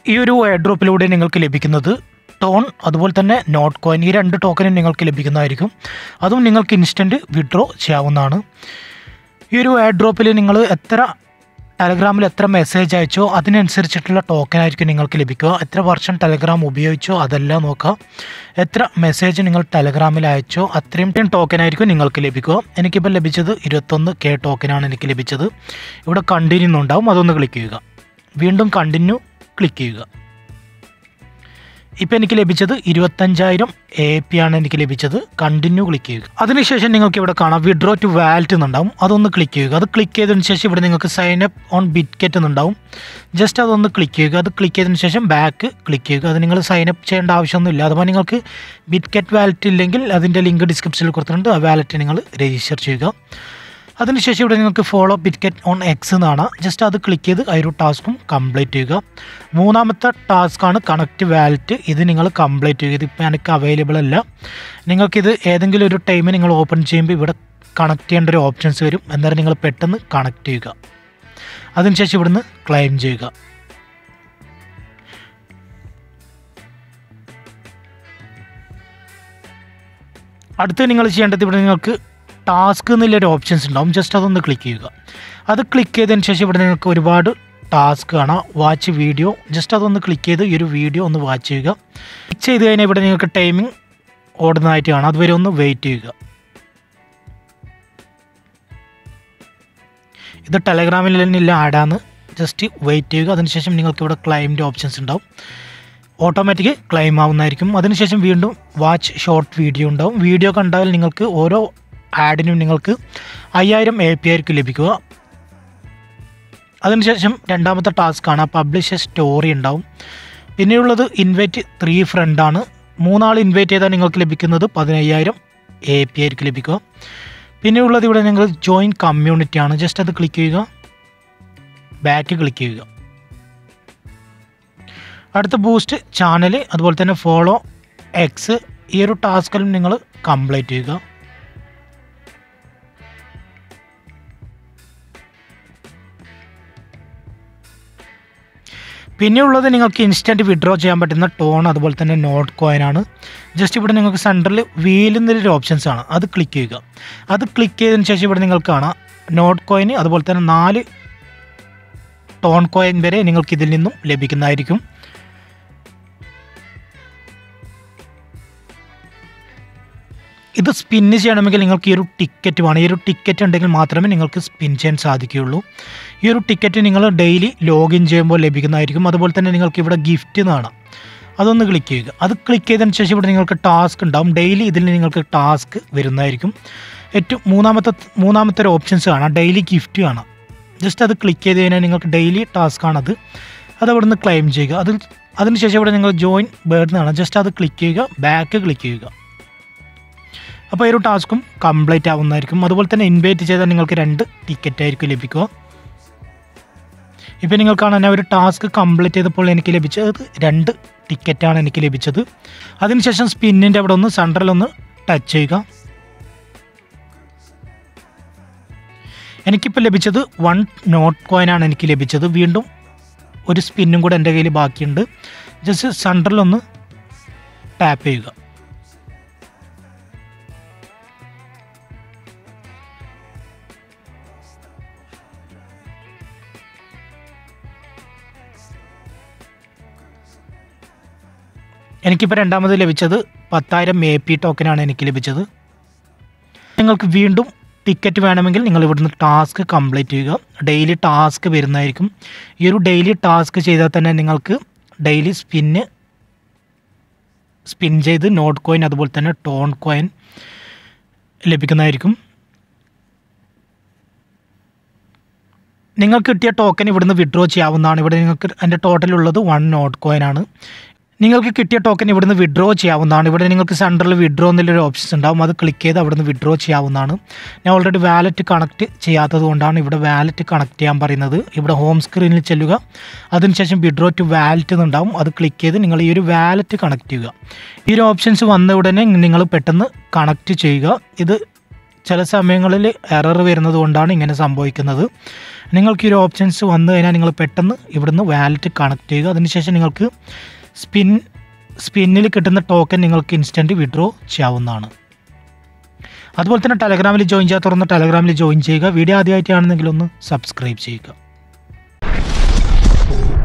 ഈ ഒരു എയർ ഡ്രോപ്പിലൂടെ നിങ്ങൾക്ക് ലഭിക്കുന്നത് ടോൺ അതുപോലെ തന്നെ നോട്ട് കോയിൻ ഈ രണ്ട് ടോക്കനും നിങ്ങൾക്ക് ലഭിക്കുന്നതായിരിക്കും അതും നിങ്ങൾക്ക് ഇൻസ്റ്റൻറ്റ് വിഡ്രോ ചെയ്യാവുന്നതാണ് ഈ ഒരു എയർ ഡ്രോപ്പിൽ നിങ്ങൾ എത്ര ടെലഗ്രാമിൽ എത്ര മെസ്സേജ് അയച്ചോ അതിനനുസരിച്ചിട്ടുള്ള ടോക്കൺ ആയിരിക്കും നിങ്ങൾക്ക് ലഭിക്കുക എത്ര വർഷം ടെലഗ്രാം ഉപയോഗിച്ചോ അതെല്ലാം നോക്കുക എത്ര മെസ്സേജ് നിങ്ങൾ ടെലഗ്രാമിൽ അയച്ചോ അത്രയും ടോക്കൺ ആയിരിക്കും നിങ്ങൾക്ക് ലഭിക്കുക എനിക്കിപ്പോൾ ലഭിച്ചത് ഇരുപത്തൊന്ന് കെ ടോക്കനാണ് എനിക്ക് ലഭിച്ചത് ഇവിടെ കണ്ടിന്യൂ എന്നുണ്ടാവും അതൊന്ന് ക്ലിക്ക് ചെയ്യുക വീണ്ടും കണ്ടിന്യൂ ക്ലിക്ക് ചെയ്യുക ഇപ്പം എനിക്ക് ലഭിച്ചത് ഇരുപത്തഞ്ചായിരം എ പി ആണ് എനിക്ക് ലഭിച്ചത് കണ്ടിന്യൂ ക്ലിക്ക് ചെയ്യുക അതിനുശേഷം നിങ്ങൾക്ക് ഇവിടെ കാണാം വിഡ്രോ ടു വാലറ്റ് എന്നുണ്ടാവും അതൊന്ന് ക്ലിക്ക് ചെയ്യുക അത് ക്ലിക്ക് ചെയ്തതിന് ശേഷം ഇവിടെ നിങ്ങൾക്ക് സൈൻ അപ്പ് ഓൺ ബിറ്റ്കെറ്റ് എന്നുണ്ടാവും ജസ്റ്റ് അതൊന്ന് ക്ലിക്ക് ചെയ്യുക അത് ക്ലിക്ക് ചെയ്തതിന് ശേഷം ബാക്ക് ക്ലിക്ക് ചെയ്യുക അത് നിങ്ങൾ സൈൻ അപ്പ് ചെയ്യേണ്ട ആവശ്യമൊന്നുമില്ല അഥവാ നിങ്ങൾക്ക് ബിറ്റ്കെറ്റ് വാലറ്റ് ഇല്ലെങ്കിൽ അതിൻ്റെ ലിങ്ക് ഡിസ്ക്രിപ്ഷനിൽ കൊടുത്തിട്ടുണ്ട് ആ വാലറ്റ് നിങ്ങൾ രജിസ്റ്റർ ചെയ്യുക അതിനുശേഷം ഇവിടെ നിങ്ങൾക്ക് ഫോളോ ബിറ്റ്കെറ്റ് ഓൺ എക്സ് എന്നാണ് ജസ്റ്റ് അത് ക്ലിക്ക് ചെയ്ത് ആ ഒരു ടാസ്കും കംപ്ലീറ്റ് ചെയ്യുക മൂന്നാമത്തെ ടാസ്ക്കാണ് കണക്റ്റ് വാലറ്റ് ഇത് നിങ്ങൾ കംപ്ലീറ്റ് ചെയ്യുക ഇതിപ്പോൾ എനിക്ക് അവൈലബിൾ അല്ല നിങ്ങൾക്കിത് ഏതെങ്കിലും ഒരു ടൈം നിങ്ങൾ ഓപ്പൺ ചെയ്യുമ്പോൾ ഇവിടെ കണക്ട് ചെയ്യേണ്ട ഒരു ഓപ്ഷൻസ് വരും എന്നാലും നിങ്ങൾ പെട്ടെന്ന് കണക്ട് ചെയ്യുക അതിനുശേഷം ഇവിടുന്ന് ക്ലെയിം ചെയ്യുക അടുത്ത് നിങ്ങൾ ചെയ്യേണ്ടത് ഇവിടെ നിങ്ങൾക്ക് ടാസ്ക് എന്നുള്ളൊരു ഓപ്ഷൻസ് ഉണ്ടാവും ജസ്റ്റ് അതൊന്ന് ക്ലിക്ക് ചെയ്യുക അത് ക്ലിക്ക് ചെയ്തതിന് ശേഷം ഇവിടെ നിങ്ങൾക്ക് ഒരുപാട് ടാസ്ക് കാണാം വാച്ച് വീഡിയോ ജസ്റ്റ് അതൊന്ന് ക്ലിക്ക് ചെയ്ത് ഈ ഒരു വീഡിയോ ഒന്ന് വാച്ച് ചെയ്യുക ക്ലിക്ക് ചെയ്ത് കഴിഞ്ഞാൽ ഇവിടെ നിങ്ങൾക്ക് ടൈമിംഗ് ഓടുന്നതായിട്ട് കാണാം അതുവരെ ഒന്ന് വെയിറ്റ് ചെയ്യുക ഇത് ടെലഗ്രാമിൽ തന്നെയില്ല ആഡാന്ന് ജസ്റ്റ് വെയിറ്റ് ചെയ്യുക അതിനുശേഷം നിങ്ങൾക്ക് ഇവിടെ ക്ലൈമിൻ്റെ ഓപ്ഷൻസ് ഉണ്ടാവും ഓട്ടോമാറ്റിക് ക്ലെയിം ആവുന്നതായിരിക്കും അതിനുശേഷം വീണ്ടും വാച്ച് ഷോർട്ട് വീഡിയോ ഉണ്ടാവും വീഡിയോ കണ്ടാൽ നിങ്ങൾക്ക് ഓരോ ആഡിനും നിങ്ങൾക്ക് അയ്യായിരം എ പി ആയിരിക്കും ലഭിക്കുക അതിനുശേഷം രണ്ടാമത്തെ ടാസ്ക്കാണ് പബ്ലിഷ് എ സ്റ്റോറി ഉണ്ടാവും പിന്നെയുള്ളത് ഇൻവൈറ്റ് ത്രീ ഫ്രണ്ടാണ് മൂന്നാൾ ഇൻവൈറ്റ് ചെയ്താൽ നിങ്ങൾക്ക് ലഭിക്കുന്നത് പതിനയ്യായിരം എ പി ആയിരിക്കും ലഭിക്കുക പിന്നെയുള്ളത് ഇവിടെ നിങ്ങൾ ജോയിൻ കമ്മ്യൂണിറ്റി ആണ് ജസ്റ്റ് അത് ക്ലിക്ക് ചെയ്യുക ബാക്ക് ക്ലിക്ക് ചെയ്യുക അടുത്ത ബൂസ്റ്റ് ചാനൽ അതുപോലെ തന്നെ ഫോളോ എക്സ് ഈ ഒരു ടാസ്കിലും നിങ്ങൾ കംപ്ലീറ്റ് ചെയ്യുക പിന്നെയുള്ളത് നിങ്ങൾക്ക് ഇൻസ്റ്റൻറ്റ് വിഡ്രോ ചെയ്യാൻ പറ്റുന്ന ടോൺ അതുപോലെ തന്നെ നോട്ട് കോയിനാണ് ജസ്റ്റ് ഇവിടെ നിങ്ങൾക്ക് സെൻറ്ററിൽ വീൽ എന്നൊരു ഓപ്ഷൻസ് ആണ് അത് ക്ലിക്ക് ചെയ്യുക അത് ക്ലിക്ക് ചെയ്തതിന് ശേഷം ഇവിടെ നിങ്ങൾക്ക് കാണാം നോട്ട് കോയിന് അതുപോലെ തന്നെ നാല് ടോൺ കോയിൻ വരെ നിങ്ങൾക്ക് ഇതിൽ നിന്നും ലഭിക്കുന്നതായിരിക്കും ഇത് സ്പിന്ന് ചെയ്യണമെങ്കിൽ നിങ്ങൾക്ക് ഈ ഒരു ടിക്കറ്റ് വേണം ഈ ഒരു ടിക്കറ്റ് ഉണ്ടെങ്കിൽ മാത്രമേ നിങ്ങൾക്ക് സ്പിൻ ചെയ്യാൻ സാധിക്കുകയുള്ളൂ ഈ ഒരു ടിക്കറ്റ് നിങ്ങൾ ഡെയിലി ലോഗിൻ ചെയ്യുമ്പോൾ ലഭിക്കുന്നതായിരിക്കും അതുപോലെ തന്നെ നിങ്ങൾക്ക് ഇവിടെ ഗിഫ്റ്റ് കാണാം അതൊന്ന് ക്ലിക്ക് ചെയ്യുക അത് ക്ലിക്ക് ചെയ്തതിന് ശേഷം ഇവിടെ നിങ്ങൾക്ക് ടാസ്ക് ഉണ്ടാവും ഡെയിലി ഇതിൽ നിങ്ങൾക്ക് ടാസ്ക് വരുന്നതായിരിക്കും ഏറ്റവും മൂന്നാമത്തെ മൂന്നാമത്തെ ഒരു ഓപ്ഷൻസ് കാണാം ഡെയിലി ഗിഫ്റ്റ് കാണാം ജസ്റ്റ് അത് ക്ലിക്ക് ചെയ്ത് കഴിഞ്ഞാൽ നിങ്ങൾക്ക് ഡെയിലി ടാസ്ക് ആണത് അത് അവിടെ നിന്ന് ക്ലെയിം ചെയ്യുക അതിൽ അതിനുശേഷം ഇവിടെ നിങ്ങൾ ജോയിൻ ബേർഡ് എന്നാണ് ജസ്റ്റ് അത് ക്ലിക്ക് ചെയ്യുക ബാക്ക് ക്ലിക്ക് ചെയ്യുക അപ്പോൾ ഈ ഒരു ടാസ്കും കംപ്ലീറ്റ് ആവുന്നതായിരിക്കും അതുപോലെ തന്നെ ഇൻവൈറ്റ് ചെയ്താൽ നിങ്ങൾക്ക് രണ്ട് ടിക്കറ്റ് ആയിരിക്കും ലഭിക്കുക ഇപ്പോൾ നിങ്ങൾ കാണാൻ ആ ഒരു ടാസ്ക് കംപ്ലീറ്റ് ചെയ്തപ്പോൾ എനിക്ക് ലഭിച്ചത് രണ്ട് ടിക്കറ്റാണ് എനിക്ക് ലഭിച്ചത് അതിനുശേഷം സ്പിന്നിൻ്റെ അവിടെ ഒന്ന് സെൻട്രലൊന്ന് ടച്ച് ചെയ്യുക എനിക്കിപ്പോൾ ലഭിച്ചത് വൺ നോട്ട് കോയിനാണ് എനിക്ക് ലഭിച്ചത് വീണ്ടും ഒരു സ്പിന്നും കൂടെ എൻ്റെ കയ്യിൽ ബാക്കിയുണ്ട് ജസ്റ്റ് സെൻട്രലൊന്ന് ടാപ്പ് ചെയ്യുക എനിക്കിപ്പോൾ രണ്ടാമത് ലഭിച്ചത് പത്തായിരം എ പി ടോക്കനാണ് എനിക്ക് ലഭിച്ചത് നിങ്ങൾക്ക് വീണ്ടും ടിക്കറ്റ് വേണമെങ്കിൽ നിങ്ങൾ ഇവിടുന്ന് ടാസ്ക് കംപ്ലീറ്റ് ചെയ്യുക ഡെയിലി ടാസ്ക് വരുന്നതായിരിക്കും ഈ ഒരു ഡെയിലി ടാസ്ക് ചെയ്താൽ തന്നെ നിങ്ങൾക്ക് ഡെയിലി സ്പിന്ന് സ്പിൻ ചെയ്ത് നോട്ട് കോയിൻ അതുപോലെ തന്നെ ടോൺ കോയിൻ ലഭിക്കുന്നതായിരിക്കും നിങ്ങൾക്ക് കിട്ടിയ ടോക്കൻ ഇവിടുന്ന് വിഡ്രോ ചെയ്യാവുന്നതാണ് ഇവിടെ നിങ്ങൾക്ക് എൻ്റെ ടോട്ടൽ ഉള്ളത് വൺ നോട്ട് കോയിൻ ആണ് നിങ്ങൾക്ക് കിട്ടിയ ടോക്കൻ ഇവിടുന്ന് വിഡ്രോ ചെയ്യാവുന്നതാണ് ഇവിടെ നിങ്ങൾക്ക് സെൻറ്ററിൽ വിഡ്രോ എന്നുള്ളൊരു ഓപ്ഷൻസ് ഉണ്ടാവും അത് ക്ലിക്ക് ചെയ്ത് അവിടുന്ന് വിഡ്രോ ചെയ്യാവുന്നതാണ് ഞാൻ ഓൾറെഡി വാലറ്റ് കണക്ട് ചെയ്യാത്തത് കൊണ്ടാണ് ഇവിടെ വാലറ്റ് കണക്ട് ചെയ്യാൻ പറയുന്നത് ഇവിടെ ഹോം സ്ക്രീനിൽ ചെല്ലുക അതിനുശേഷം വിഡ്രോ ടു വാലറ്റ് എന്നുണ്ടാവും അത് ക്ലിക്ക് ചെയ്ത് നിങ്ങൾ ഈ ഒരു വാലറ്റ് കണക്ട് ചെയ്യുക ഈ ഒരു ഓപ്ഷൻസ് വന്ന ഉടനെ നിങ്ങൾ പെട്ടെന്ന് കണക്ട് ചെയ്യുക ഇത് ചില സമയങ്ങളിൽ എറർ വരുന്നത് കൊണ്ടാണ് ഇങ്ങനെ സംഭവിക്കുന്നത് നിങ്ങൾക്ക് ഈ ഒരു ഓപ്ഷൻസ് വന്നു കഴിഞ്ഞാൽ നിങ്ങൾ പെട്ടെന്ന് ഇവിടുന്ന് വാലറ്റ് കണക്ട് ചെയ്യുക അതിനുശേഷം നിങ്ങൾക്ക് സ്പിൻ സ്പിന്നിൽ കിട്ടുന്ന ടോക്കൺ നിങ്ങൾക്ക് ഇൻസ്റ്റൻറ്റ് വിഡ്രോ ചെയ്യാവുന്നതാണ് അതുപോലെ തന്നെ ടെലഗ്രാമിൽ ജോയിൻ ചെയ്യാത്തവരൊന്ന് ടെലഗ്രാമിൽ ജോയിൻ ചെയ്യുക വീഡിയോ ആദ്യമായിട്ടാണെന്നെങ്കിൽ ഒന്ന് സബ്സ്ക്രൈബ് ചെയ്യുക